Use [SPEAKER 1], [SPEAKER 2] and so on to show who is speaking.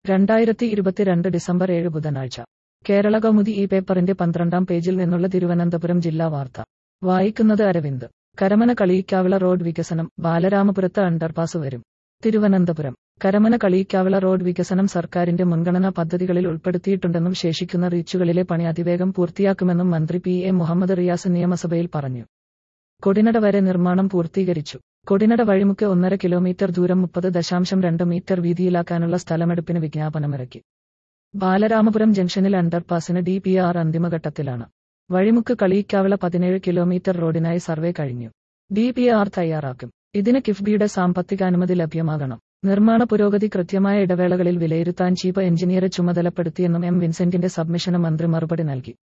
[SPEAKER 1] രണ്ടായിരത്തി ഇരുപത്തിരണ്ട് ഡിസംബർ ഏഴ് ബുധനാഴ്ച കേരള കൗമുദി ഈ പേപ്പറിന്റെ പന്ത്രണ്ടാം പേജിൽ നിന്നുള്ള തിരുവനന്തപുരം ജില്ലാ വാർത്ത വായിക്കുന്നത് അരവിന്ദ് കരമന കളിയിക്കാവിള റോഡ് വികസനം ബാലരാമപുരത്ത് അണ്ടർപാസ് വരും തിരുവനന്തപുരം കരമന കളിയിക്കാവിള റോഡ് വികസനം സർക്കാരിന്റെ മുൻഗണനാ പദ്ധതികളിൽ ഉൾപ്പെടുത്തിയിട്ടുണ്ടെന്നും ശേഷിക്കുന്ന റീച്ചുകളിലെ പണി അതിവേഗം പൂർത്തിയാക്കുമെന്നും മന്ത്രി പി എ മുഹമ്മദ് റിയാസ് നിയമസഭയിൽ പറഞ്ഞു കൊടിനട വരെ നിർമ്മാണം പൂർത്തീകരിച്ചു കൊടിനട വഴിമുക്ക് ഒന്നര കിലോമീറ്റർ ദൂരം മുപ്പത് ദശാംശം രണ്ട് മീറ്റർ വീതിയിലാക്കാനുള്ള സ്ഥലമെടുപ്പിന് വിജ്ഞാപനമിറക്കി ബാലരാമപുരം ജംഗ്ഷനിൽ അണ്ടർപാസിന് ഡി പി ആർ അന്തിമഘട്ടത്തിലാണ് വഴിമുക്ക് കളിയിക്കാവിള പതിനേഴ് കിലോമീറ്റർ റോഡിനായി സർവേ കഴിഞ്ഞു ഡി പി ആർ തയ്യാറാക്കും ഇതിന് കിഫ്ബിയുടെ സാമ്പത്തികാനുമതി ലഭ്യമാകണം നിർമ്മാണ പുരോഗതി കൃത്യമായ ഇടവേളകളിൽ വിലയിരുത്താൻ ചീഫ് എഞ്ചിനീയറെ ചുമതലപ്പെടുത്തിയെന്നും എം വിൻസെന്റിന്റെ സബ്മിഷന് മന്ത്രി മറുപടി നൽകി